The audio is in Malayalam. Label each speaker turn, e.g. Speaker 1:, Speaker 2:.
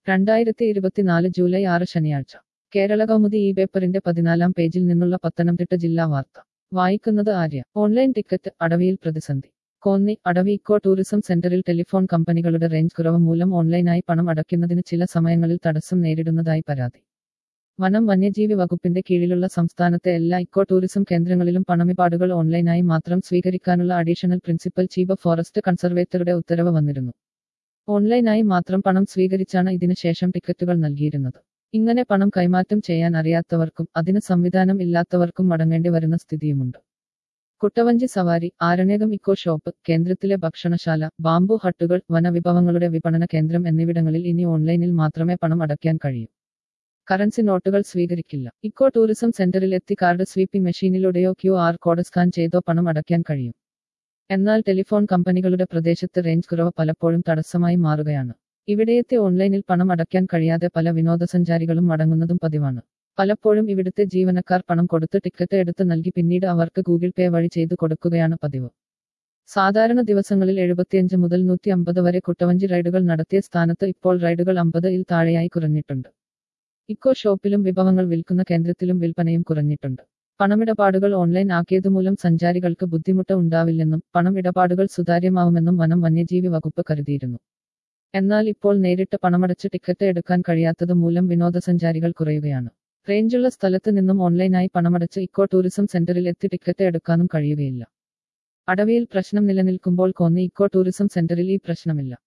Speaker 1: രണ്ടായിരത്തി ഇരുപത്തിനാല് ജൂലൈ ആറ് ശനിയാഴ്ച കേരള കൗമുദി ഈ പേപ്പറിന്റെ പതിനാലാം പേജിൽ നിന്നുള്ള പത്തനംതിട്ട ജില്ലാ വാർത്ത വായിക്കുന്നത് ആര്യ ഓൺലൈൻ ടിക്കറ്റ് അടവിയിൽ പ്രതിസന്ധി കോന്നി അടവി ഇക്കോ ടൂറിസം സെന്ററിൽ ടെലിഫോൺ കമ്പനികളുടെ റേഞ്ച് കുറവ് മൂലം ഓൺലൈനായി പണം അടയ്ക്കുന്നതിന് ചില സമയങ്ങളിൽ തടസ്സം നേരിടുന്നതായി പരാതി വനം വന്യജീവി വകുപ്പിന്റെ കീഴിലുള്ള സംസ്ഥാനത്തെ എല്ലാ ഇക്കോ ടൂറിസം കേന്ദ്രങ്ങളിലും പണമിപാടുകൾ ഓൺലൈനായി മാത്രം സ്വീകരിക്കാനുള്ള അഡീഷണൽ പ്രിൻസിപ്പൽ ചീഫ് ഫോറസ്റ്റ് കൺസർവേറ്ററുടെ ഉത്തരവ് വന്നിരുന്നു ഓൺലൈനായി മാത്രം പണം സ്വീകരിച്ചാണ് ഇതിനു ശേഷം ടിക്കറ്റുകൾ നൽകിയിരുന്നത് ഇങ്ങനെ പണം കൈമാറ്റം ചെയ്യാൻ അറിയാത്തവർക്കും അതിന് സംവിധാനം ഇല്ലാത്തവർക്കും മടങ്ങേണ്ടി വരുന്ന സ്ഥിതിയുമുണ്ട് കുട്ടവഞ്ചി സവാരി ആരണേകം ഇക്കോ ഷോപ്പ് കേന്ദ്രത്തിലെ ഭക്ഷണശാല ബാംബു ഹട്ടുകൾ വനവിഭവങ്ങളുടെ വിപണന കേന്ദ്രം എന്നിവിടങ്ങളിൽ ഇനി ഓൺലൈനിൽ മാത്രമേ പണം അടയ്ക്കാൻ കഴിയൂ കറൻസി നോട്ടുകൾ സ്വീകരിക്കില്ല ഇക്കോ ടൂറിസം സെന്ററിൽ എത്തി കാർഡ് സ്വീപ്പിംഗ് മെഷീനിലൂടെയോ ക്യു ആർ കോഡ് സ്കാൻ ചെയ്തോ പണം അടയ്ക്കാൻ കഴിയും എന്നാൽ ടെലിഫോൺ കമ്പനികളുടെ പ്രദേശത്ത് റേഞ്ച് കുറവ് പലപ്പോഴും തടസ്സമായി മാറുകയാണ് ഇവിടെയെത്തി ഓൺലൈനിൽ പണം അടയ്ക്കാൻ കഴിയാതെ പല വിനോദസഞ്ചാരികളും മടങ്ങുന്നതും പതിവാണ് പലപ്പോഴും ഇവിടുത്തെ ജീവനക്കാർ പണം കൊടുത്ത് ടിക്കറ്റ് എടുത്ത് നൽകി പിന്നീട് അവർക്ക് ഗൂഗിൾ പേ വഴി ചെയ്തു കൊടുക്കുകയാണ് പതിവ് സാധാരണ ദിവസങ്ങളിൽ എഴുപത്തിയഞ്ച് മുതൽ നൂറ്റി അമ്പത് വരെ കുട്ടവഞ്ചി റൈഡുകൾ നടത്തിയ സ്ഥാനത്ത് ഇപ്പോൾ റൈഡുകൾ അമ്പത് ഇൽ താഴെയായി കുറഞ്ഞിട്ടുണ്ട് ഇക്കോ ഷോപ്പിലും വിഭവങ്ങൾ വിൽക്കുന്ന കേന്ദ്രത്തിലും വിൽപ്പനയും കുറഞ്ഞിട്ടുണ്ട് പണമിടപാടുകൾ ഓൺലൈൻ ആക്കിയതുമൂലം സഞ്ചാരികൾക്ക് ബുദ്ധിമുട്ട് ഉണ്ടാവില്ലെന്നും പണം ഇടപാടുകൾ സുതാര്യമാവുമെന്നും വനം വന്യജീവി വകുപ്പ് കരുതിയിരുന്നു എന്നാൽ ഇപ്പോൾ നേരിട്ട് പണമടച്ച് ടിക്കറ്റ് എടുക്കാൻ കഴിയാത്തത് മൂലം വിനോദസഞ്ചാരികൾ കുറയുകയാണ് റേഞ്ചുള്ള സ്ഥലത്ത് നിന്നും ഓൺലൈനായി പണമടച്ച് ഇക്കോ ടൂറിസം സെന്ററിൽ എത്തി ടിക്കറ്റ് എടുക്കാനും കഴിയുകയില്ല അടവിയിൽ പ്രശ്നം നിലനിൽക്കുമ്പോൾ കോന്നി ഇക്കോ ടൂറിസം സെന്ററിൽ ഈ പ്രശ്നമില്ല